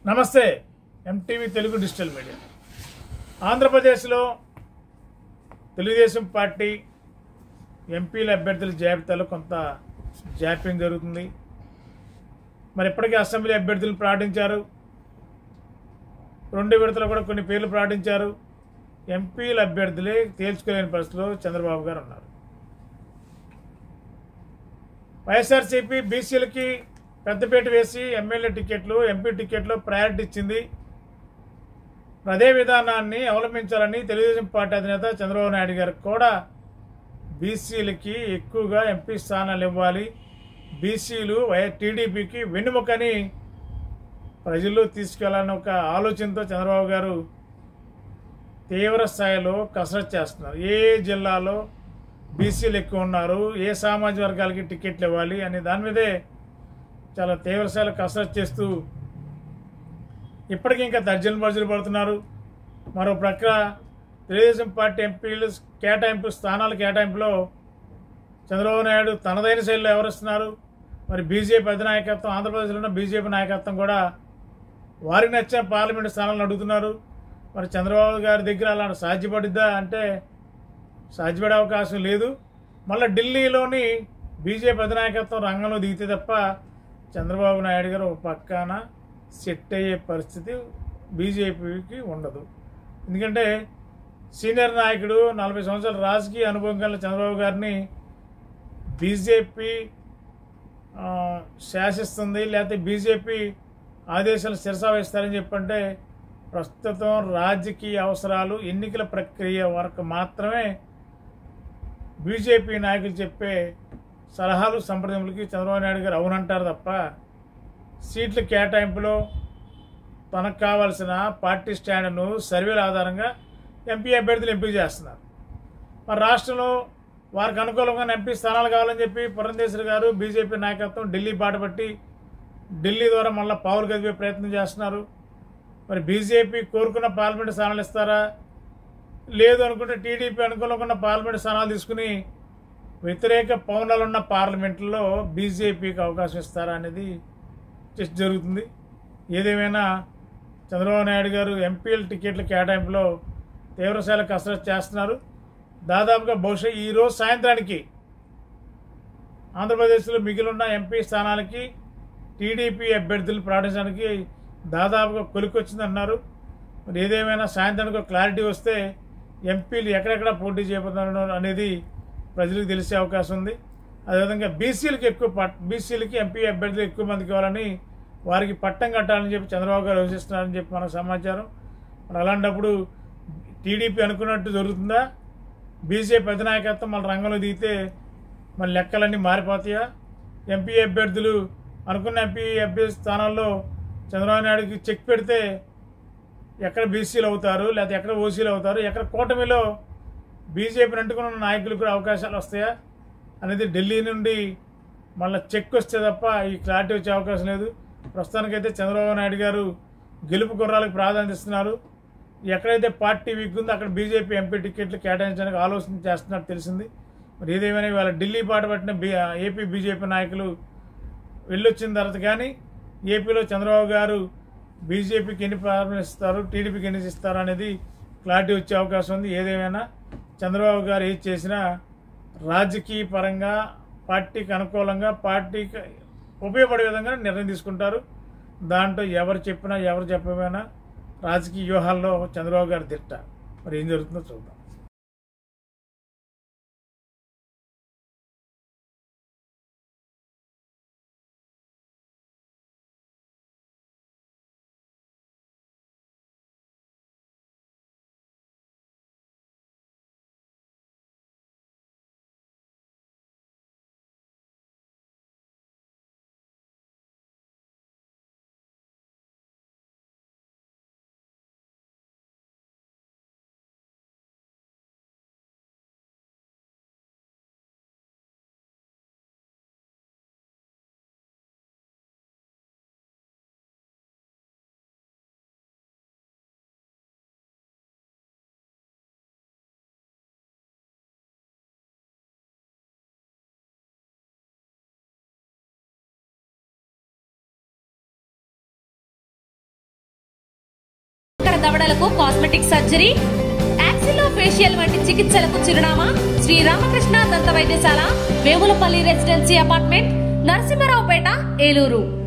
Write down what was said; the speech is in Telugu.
నమస్తే ఎంటీవీ తెలుగు డిజిటల్ మీడియా ఆంధ్రప్రదేశ్లో తెలుగుదేశం పార్టీ ఎంపీల అభ్యర్థుల జాబితాలో కొంత జాప్యం జరుగుతుంది మరి ఇప్పటికే అసెంబ్లీ అభ్యర్థులు ప్రకటించారు రెండు విడతలు కూడా కొన్ని పేర్లు ప్రకటించారు ఎంపీల అభ్యర్థులే తేల్చుకోలేని పరిస్థితిలో చంద్రబాబు గారు ఉన్నారు వైఎస్ఆర్సీపీ బీసీలకి పెద్దపీట వేసి ఎమ్మెల్యే టికెట్లు ఎంపీ టికెట్లు ప్రయారిటీ ఇచ్చింది అదే విధానాన్ని అవలంబించాలని తెలుగుదేశం పార్టీ అధినేత చంద్రబాబు నాయుడు గారికి కూడా బీసీలకి ఎక్కువగా ఎంపీ స్థానాలు ఇవ్వాలి బీసీలు వై టీడీపీకి వెన్నుముకని ప్రజల్లో తీసుకెళ్లాలని ఒక ఆలోచనతో చంద్రబాబు గారు తీవ్ర స్థాయిలో కసరత్తు చేస్తున్నారు ఏ జిల్లాలో బీసీలు ఎక్కువ ఉన్నారు ఏ సామాజిక వర్గాలకి టికెట్లు ఇవ్వాలి అనే దాని మీదే చాలా తీవ్ర స్థాయిలో కసరత్తు చేస్తూ ఇప్పటికీ ఇంకా తర్జన భర్జన పడుతున్నారు మరో ప్రక్క తెలుగుదేశం పార్టీ ఎంపీలు కేటాయింపు స్థానాల కేటాయింపులో చంద్రబాబు నాయుడు తనదైన శైలిలో ఎవరిస్తున్నారు మరి బీజేపీ అధినాయకత్వం ఆంధ్రప్రదేశ్లో ఉన్న బీజేపీ నాయకత్వం కూడా వారికి నచ్చిన పార్లమెంటు స్థానాలను అడుగుతున్నారు మరి చంద్రబాబు గారి దగ్గర అలా సాధ్యపడిద్దా అంటే సాధ్యపడే అవకాశం లేదు మళ్ళీ ఢిల్లీలోని బీజేపీ అధినాయకత్వం రంగంలో దిగితే తప్ప చంద్రబాబు నాయుడు గారు ఒక పక్కన సెట్ అయ్యే పరిస్థితి బీజేపీకి ఉండదు ఎందుకంటే సీనియర్ నాయకుడు నలభై సంవత్సరాల రాజకీయ అనుభవం గల చంద్రబాబు గారిని బీజేపీ ఆ, శాసిస్తుంది లేకపోతే బీజేపీ ఆదేశాలు శిరసావహిస్తారని చెప్పంటే ప్రస్తుతం రాజకీయ అవసరాలు ఎన్నికల ప్రక్రియ వరకు మాత్రమే బీజేపీ నాయకులు చెప్పే సలహాలు సంప్రదింపులకి చంద్రబాబు నాయుడు గారు అవునంటారు తప్ప సీట్ల కేటాయింపులో తనకు కావాల్సిన పార్టీ స్టాండ్ను సర్వేల ఆధారంగా ఎంపీ అభ్యర్థులు ఎంపిక చేస్తున్నారు మరి రాష్ట్రంలో వారికి అనుకూలంగా ఎంపీ స్థానాలు కావాలని చెప్పి పురంధేశ్వరి గారు బీజేపీ నాయకత్వం ఢిల్లీ బాట పట్టి ఢిల్లీ ద్వారా మళ్ళీ పావులు కదిపే ప్రయత్నం చేస్తున్నారు మరి బీజేపీ కోరుకున్న పార్లమెంట్ స్థానాలు ఇస్తారా లేదు అనుకుంటే టీడీపీ అనుకూలంగా ఉన్న పార్లమెంట్ స్థానాలు తీసుకుని వ్యతిరేక పవనాలున్న పార్లమెంట్లో బీజేపీకి అవకాశం ఇస్తారా అనేది చర్చ జరుగుతుంది ఏదేమైనా చంద్రబాబు నాయుడు గారు ఎంపీల టికెట్ల కేటాయింపులో తీవ్రశాల కసరత్తు చేస్తున్నారు దాదాపుగా బహుశా ఈ రోజు సాయంత్రానికి ఆంధ్రప్రదేశ్లో మిగిలిన ఎంపీ స్థానాలకి టీడీపీ అభ్యర్థులు ప్రకటించడానికి దాదాపుగా కొలికొచ్చిందన్నారు మరి ఏదేమైనా సాయంత్రానికి ఒక క్లారిటీ వస్తే ఎంపీలు ఎక్కడెక్కడ పోటీ చేయబోతున్నారు అనేది ప్రజలకు తెలిసే అవకాశం ఉంది అదేవిధంగా బీసీలకు ఎక్కువ పట్ బీసీలకి ఎంపీ అభ్యర్థులు ఎక్కువ మందికి ఇవ్వాలని వారికి పట్టం కట్టాలని చెప్పి చంద్రబాబు గారు యోచిస్తున్నారని చెప్పి మనకు సమాచారం మరి అలాంటప్పుడు టీడీపీ అనుకున్నట్టు జరుగుతుందా బీజేపీ అధినాయకత్వం మన రంగంలో దిగితే మన లెక్కలన్నీ మారిపోతాయా ఎంపీ అభ్యర్థులు అనుకున్న ఎంపీ అభ్యర్థి స్థానాల్లో చంద్రబాబు నాయుడుకి చెక్ పెడితే ఎక్కడ బీసీలు అవుతారు లేకపోతే ఎక్కడ ఓసీలు అవుతారు ఎక్కడ కూటమిలో బీజేపీని అంటుకున్న నాయకులకు కూడా అవకాశాలు వస్తాయా అనేది ఢిల్లీ నుండి మళ్ళీ చెక్ వస్తే తప్ప ఈ క్లారిటీ వచ్చే అవకాశం లేదు ప్రస్తుతానికైతే చంద్రబాబు నాయుడు గారు గెలుపు గుర్రాలకు ప్రాధాన్యత ఇస్తున్నారు ఎక్కడైతే పార్టీ వీక్ ఉందో అక్కడ బీజేపీ ఎంపీ టికెట్లు కేటాయించడానికి ఆలోచన చేస్తున్నట్టు తెలిసింది మరి ఏదేమైనా ఇవాళ ఢిల్లీ బాట పట్టిన బీ ఏపీ బీజేపీ నాయకులు వెళ్ళొచ్చిన తర్వాత కానీ ఏపీలో చంద్రబాబు గారు బీజేపీకి ఎన్ని ప్రారంభిస్తారు టీడీపీకి ఎన్ని ఇస్తారు అనేది క్లారిటీ వచ్చే అవకాశం ఉంది ఏదేమైనా చంద్రబాబు గారు ఏది చేసినా రాజకీయ పరంగా పార్టీకి అనుకూలంగా పార్టీకి ఉపయోగపడే విధంగా నిర్ణయం తీసుకుంటారు దాంట్లో ఎవరు చెప్పినా ఎవరు చెప్పమైనా రాజకీయ వ్యూహాల్లో చంద్రబాబు గారు తిట్ట మరి ఏం జరుగుతుందో చూద్దాం దవడలకు కాస్మెటిక్ సర్జరీ యాక్సిలో ఫేషియల్ వంటి చికిత్సలకు చిరునామా శ్రీ రామకృష్ణ దంత వైద్యశాల వేములపల్లి రెసిడెన్సీ అపార్ట్మెంట్ నరసింహరావుపేట ఏలూరు